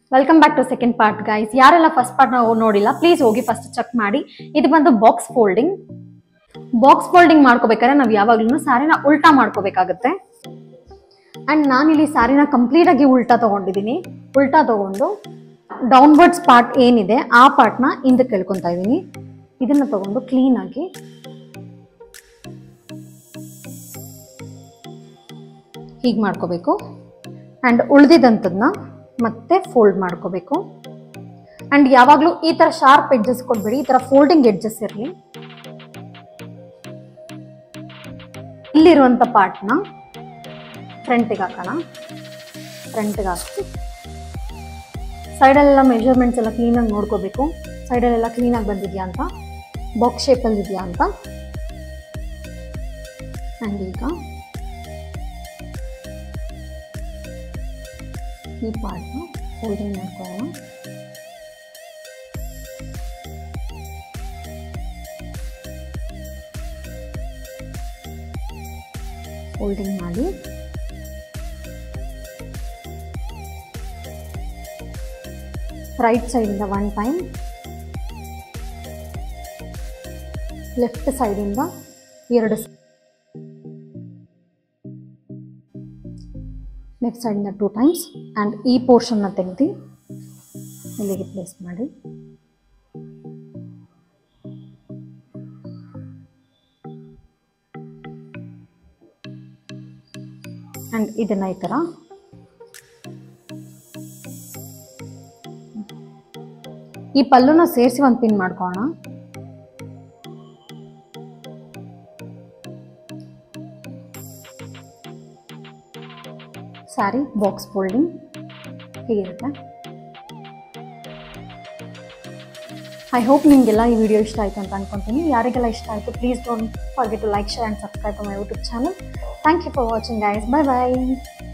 welcome back to second part guys ಯಾರೆಲ್ಲ first part ನಾವು ನೋಡಿಲ್ಲ ಪ್ಲೀಸ್ ಹೋಗಿ ಫಸ್ಟ್ ಚೆಕ್ ಮಾಡಿ ಇದು ಬಂದು ಬಾಕ್ಸ್ ಫೋಲ್ಡಿಂಗ್ ಬಾಕ್ಸ್ ಫೋಲ್ಡಿಂಗ್ ಮಾಡ್ಕೋಬೇಕಾದ್ರೆ ನಾವು ಯಾವಾಗ್ಲೂ ಸಾರಿನ ಉಲ್ಟಾ ಮಾಡ್ಕೋಬೇಕಾಗತ್ತೆ ಅಂಡ್ ನಾನಿಲ್ಲಿ ಸಾರಿನ ಕಂಪ್ಲೀಟ್ ಆಗಿ ಉಲ್ಟಾ ತಗೊಂಡಿದ್ದೀನಿ ಉಲ್ಟಾ ತಗೊಂಡು ಡೌನ್ವರ್ಡ್ಸ್ ಪಾರ್ಟ್ ಏನಿದೆ ಆ ಪಾರ್ಟ್ನ ಹಿಂದಕ್ಕೆ ಕೇಳ್ಕೊತಾ ಇದ್ದೀನಿ ಇದನ್ನ ತಗೊಂಡು ಕ್ಲೀನ್ ಆಗಿ ಹೀಗೆ ಮಾಡ್ಕೋಬೇಕು ಆ್ಯಂಡ್ ಉಳಿದಿದ್ದಂಥದ್ದನ್ನ ಮತ್ತೆ ಫೋಲ್ಡ್ ಮಾಡ್ಕೋಬೇಕು ಆ್ಯಂಡ್ ಯಾವಾಗಲೂ ಈ ಥರ ಶಾರ್ಪ್ ಎಡ್ಜಸ್ ಕೊಡ್ಬೇಡಿ ಈ ಥರ ಫೋಲ್ಡಿಂಗ್ ಎಡ್ಜಸ್ ಇರಲಿ ಇಲ್ಲಿರುವಂಥ ಪಾರ್ಟ್ನ ಫ್ರಂಟಿಗೆ ಹಾಕೋಣ ಫ್ರಂಟಿಗೆ ಹಾಕಿ ಸೈಡಲ್ಲೆಲ್ಲ ಮೆಷರ್ಮೆಂಟ್ಸ್ ಎಲ್ಲ ಕ್ಲೀನಾಗಿ ನೋಡ್ಕೋಬೇಕು ಸೈಡಲ್ಲೆಲ್ಲ ಕ್ಲೀನಾಗಿ ಬಂದಿದೆಯಾ ಅಂತ ಬಾಕ್ಸ್ ಶೇಪಲ್ಲಿ ಇದೆಯಾ ಅಂತ ಆ್ಯಂಡ್ ಈಗ ಈ ಪಾರ್ಟ್ನ ಫೋಲ್ಡಿಂಗ್ ಮಾಡ್ಕೊಳ್ಳೋಣ ಫೋಲ್ಡಿಂಗ್ ಮಾಡಿ ರೈಟ್ ಸೈಡಿಂದ ಒನ್ ಟೈಮ್ ಲೆಫ್ಟ್ ಸೈಡಿಂದ ಎರಡು ಲೆಫ್ಟ್ ಸೈಡಿಂದ ಟೂ ಟೈಮ್ಸ್ ಆ್ಯಂಡ್ ಈ ಪೋರ್ಷನ್ನ ತೆಗೆದು ಇಲ್ಲಿಗೆ ಪ್ಲೇಸ್ ಮಾಡಿ ಆ್ಯಂಡ್ ಇದನ್ನು ಈ ಥರ ಈ ಪಲ್ಲುನ ಸೇರಿಸಿ ಒಂದು ಪಿನ್ ಮಾಡ್ಕೊಳ್ಳೋಣ ಸ್ಯಾರಿ ಬಾಕ್ಸ್ ಫೋಲ್ಡಿಂಗ್ ಹೀಗಿರುತ್ತೆ ಐ ಹೋಪ್ ನಿಮಗೆಲ್ಲ ಈ ವಿಡಿಯೋ ಇಷ್ಟ ಆಯಿತು ಅಂತ ಅನ್ಕೊತೀನಿ ಯಾರಿಗೆಲ್ಲ ಇಷ್ಟ ಆಯಿತು please don't forget to like share and subscribe to my YouTube channel thank you for watching guys bye by